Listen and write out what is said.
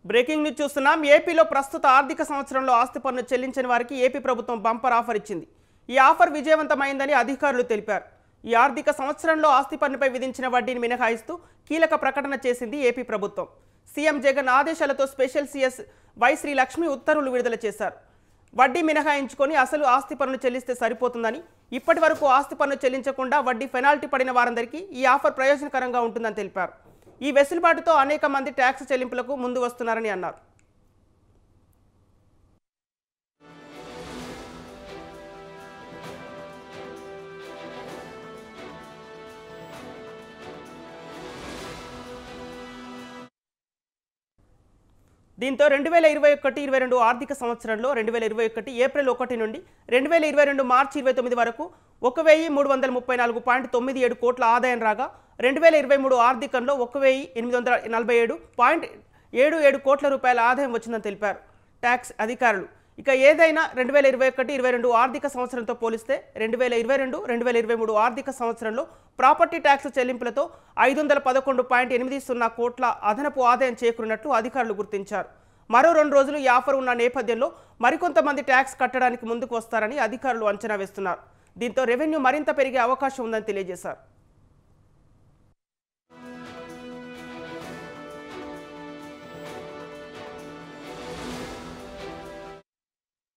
breaking news చూస్తున్నాం ఏపీలో ప్రస్తుత ఆర్థిక సంవత్సరంలో ఆస్తి పన్ను చెల్లించని వారికి ఏపీ ప్రభుత్వం బంపర్ ఆఫర్ ఇచ్చింది ఈ ఆఫర్ విజయవంతమైందని అధికారులు తెలిపారు ఈ ఆర్థిక సంవత్సరంలో ఆస్తి పన్నుపై విధించిన వడ్డీని మినహాయిస్తూ కీలక ప్రకటన చేసింది ఏపీ ప్రభుత్వం సీఎం జగన్ ఆదేశాలతో special CS Y Sri Lakshmi ఉత్తర్వులు విడుదల చేశారు వడ్డీ మినహాయించుకొని అసలు ఆస్తి పన్ను చెల్లిస్తే సరిపోతుందని ఇప్పటి వరకు ఆస్తి పన్ను చెల్లించకుండా వడ్డీ పెనాల్టీ పడిన వారందరికీ ఈ ఆఫర్ ప్రయోజనకరంగా ఉంటుందని తెలిపారు ఈ వెసులుబాటుతో అనేక మంది ట్యాక్స్ చెల్లింపులకు ముందు వస్తున్నారని అన్నారు దీంతో రెండు వేల ఇరవై ఒకటి ఇరవై రెండు ఆర్థిక సంవత్సరంలో రెండు వేల ఇరవై ఒకటి ఏప్రిల్ ఒకటి నుండి రెండు వేల ఇరవై రెండు మార్చి ఇరవై తొమ్మిది వరకు ఒక వెయ్యి మూడు వందల ముప్పై నాలుగు పాయింట్ తొమ్మిది ఏడు కోట్ల ఆదాయం రాగా రెండు వేల ఇరవై మూడు ఆర్థికంలో ఒక వెయ్యి ఎనిమిది వందల నలభై ఏడు పాయింట్ ఏడు ఏడు కోట్ల రూపాయల ఆదాయం వచ్చిందని తెలిపారు ట్యాక్స్ అధికారులు ఇక ఏదైనా రెండు వేల ఇరవై ఒకటి ఇరవై రెండు ఆర్థిక సంవత్సరంతో పోలిస్తే రెండు వేల ఇరవై రెండు రెండు వేల ఇరవై మూడు ఆర్థిక సంవత్సరంలో ప్రాపర్టీ ట్యాక్స్ చెల్లింపులతో ఐదు వందల పదకొండు పాయింట్ ఎనిమిది సున్నా కోట్ల అదనపు ఆదాయం చేకూరినట్లు అధికారులు గుర్తించారు మరో రెండు రోజులు ఈ ఆఫర్ ఉన్న నేపథ్యంలో మరికొంతమంది ట్యాక్స్ కట్టడానికి ముందుకు వస్తారని అధికారులు అంచనా వేస్తున్నారు దీంతో రెవెన్యూ మరింత పెరిగే అవకాశం ఉందని తెలియజేశారు